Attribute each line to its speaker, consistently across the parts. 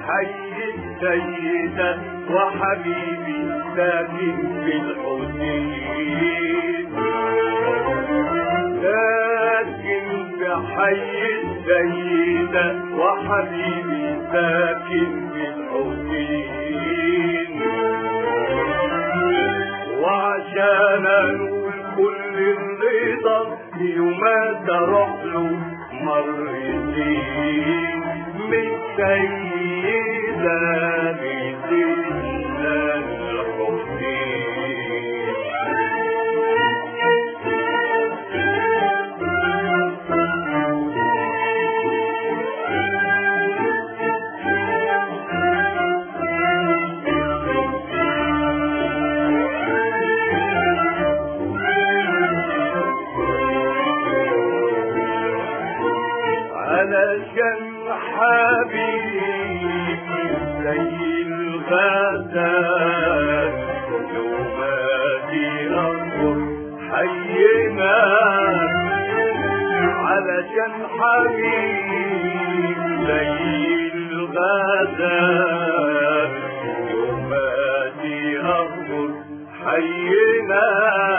Speaker 1: حي السيدة وحبيبي ساكن في الحسين ساكن في حي السيدة وحبيبي ساكن في الحسين وعشان انول كل الرضا يوم تروح له مرتين من سيدة بسيدنا الحسين علشان حبيبي زي الغزال يوماتي أنظر حينا علشان حبيبي زي الغزال يوماتي أنظر حينا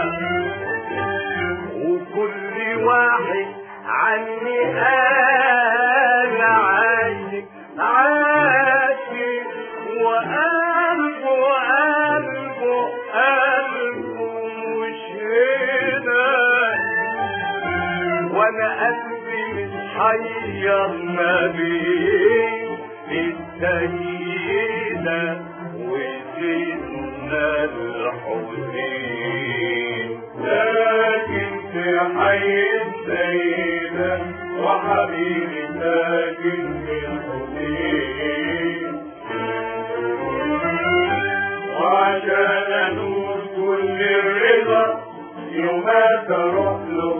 Speaker 1: وكل واحد عني انا عايش عاشق وقلبه قلبه قلبه مش هنا وانا قلبي متحير ما بين السيدة وسيدنا الحسين لكن في حي السيدة وحبيبي ساكن في الحسين وعشان نور كل الرضا يوم تروح له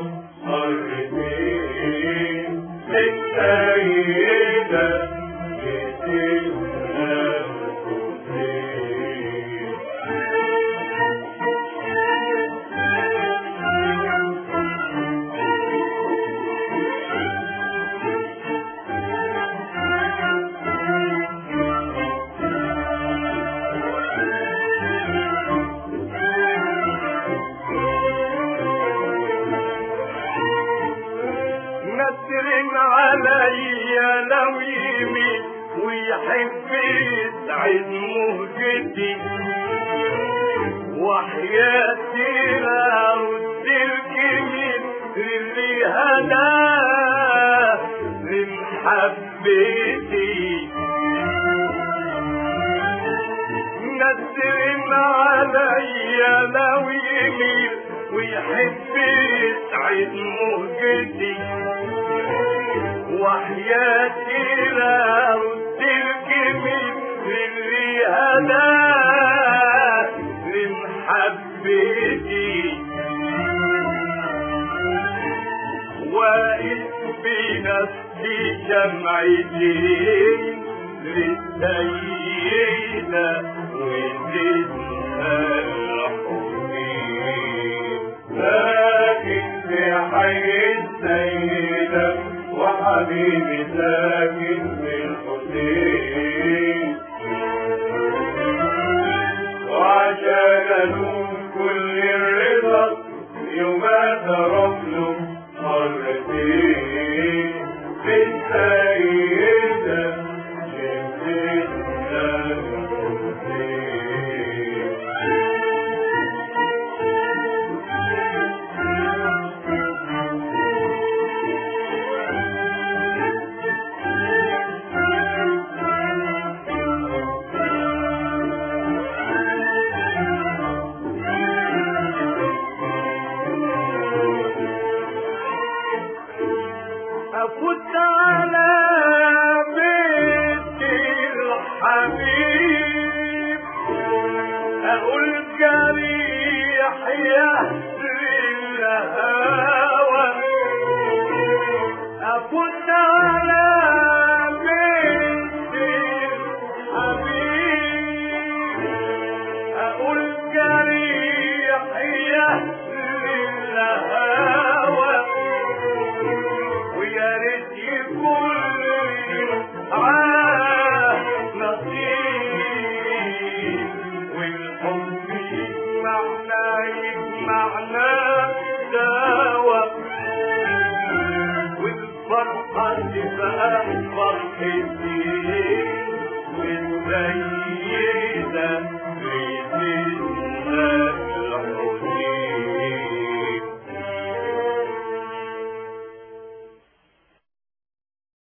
Speaker 1: مرتين من سيدة لسيدنا الحسين نسر عليا لو يمين ويحب يسعد مهجتي وحياتي لا رد الجميل اللي هداه لمحبتي نسر عليا لو يميل ويحب يسعد مهجتي وحياتي لا رد الجميل اللي هداه لمحبتي واقف بنفسي جمعتين للسيدة وزدنا الحسين لكن في حي السيدة وحبيبي ساكن في الحسين وعشان نور كل الرضا يوم تروح له مرتين في السيدة جبتنا الحسين أفوت على بيت الحبيب أقول جريح يهدي الهوى أفوت على بيت الحبيب أقول جريح يهدي الهوى ويا ريت يكون عام حبي